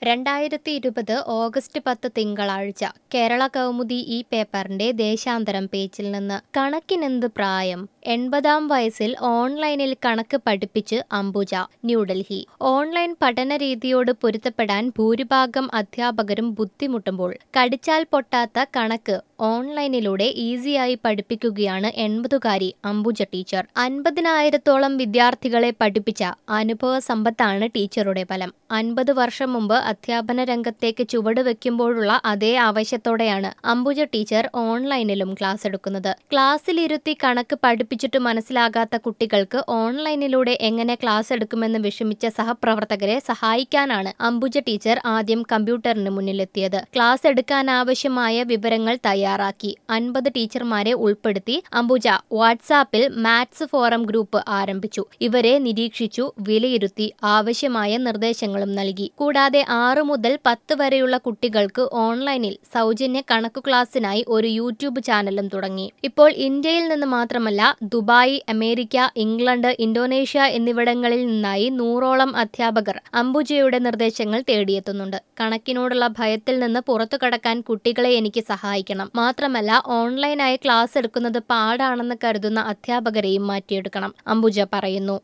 രണ്ടായിരത്തി ഇരുപത് ഓഗസ്റ്റ് പത്ത് തിങ്കളാഴ്ച കേരള കൗമുദി ഈ പേപ്പറിന്റെ ദേശാന്തരം പേജിൽ നിന്ന് കണക്കിനെന്ത് പ്രായം എൺപതാം വയസ്സിൽ ഓൺലൈനിൽ കണക്ക് പഠിപ്പിച്ച് അംബുജ ന്യൂഡൽഹി ഓൺലൈൻ പഠന രീതിയോട് പൊരുത്തപ്പെടാൻ ഭൂരിഭാഗം അധ്യാപകരും ബുദ്ധിമുട്ടുമ്പോൾ കടിച്ചാൽ പൊട്ടാത്ത കണക്ക് ഓൺലൈനിലൂടെ ഈസിയായി പഠിപ്പിക്കുകയാണ് എൺപതുകാരി അംബുജ ടീച്ചർ അൻപതിനായിരത്തോളം വിദ്യാർത്ഥികളെ പഠിപ്പിച്ച അനുഭവ സമ്പത്താണ് ടീച്ചറുടെ ഫലം അൻപത് വർഷം മുമ്പ് അധ്യാപന രംഗത്തേക്ക് ചുവടുവെക്കുമ്പോഴുള്ള അതേ ആവശ്യത്തോടെയാണ് അംബുജ ടീച്ചർ ഓൺലൈനിലും ക്ലാസ് എടുക്കുന്നത് ക്ലാസ്സിലിരുത്തി കണക്ക് പഠിപ്പിച്ചിട്ട് മനസ്സിലാകാത്ത കുട്ടികൾക്ക് ഓൺലൈനിലൂടെ എങ്ങനെ ക്ലാസ് എടുക്കുമെന്ന് വിഷമിച്ച സഹപ്രവർത്തകരെ സഹായിക്കാനാണ് അംബുജ ടീച്ചർ ആദ്യം കമ്പ്യൂട്ടറിന് മുന്നിലെത്തിയത് ക്ലാസ് എടുക്കാനാവശ്യമായ വിവരങ്ങൾ തയ്യാറാക്കി അൻപത് ടീച്ചർമാരെ ഉൾപ്പെടുത്തി അംബുജ വാട്സാപ്പിൽ മാത്സ് ഫോറം ഗ്രൂപ്പ് ആരംഭിച്ചു ഇവരെ നിരീക്ഷിച്ചു വിലയിരുത്തി ആവശ്യമായ നിർദ്ദേശങ്ങളും നൽകി കൂടാതെ ആറു മുതൽ പത്ത് വരെയുള്ള കുട്ടികൾക്ക് ഓൺലൈനിൽ സൗജന്യ കണക്കു ക്ലാസ്സിനായി ഒരു യൂട്യൂബ് ചാനലും തുടങ്ങി ഇപ്പോൾ ഇന്ത്യയിൽ നിന്ന് മാത്രമല്ല ദുബായ് അമേരിക്ക ഇംഗ്ലണ്ട് ഇന്തോനേഷ്യ എന്നിവിടങ്ങളിൽ നിന്നായി നൂറോളം അധ്യാപകർ അംബുജയുടെ നിർദ്ദേശങ്ങൾ തേടിയെത്തുന്നുണ്ട് കണക്കിനോടുള്ള ഭയത്തിൽ നിന്ന് പുറത്തു കടക്കാൻ കുട്ടികളെ എനിക്ക് സഹായിക്കണം മാത്രമല്ല ഓൺലൈനായി ക്ലാസ് എടുക്കുന്നത് പാടാണെന്ന് കരുതുന്ന അധ്യാപകരെയും മാറ്റിയെടുക്കണം അംബുജ പറയുന്നു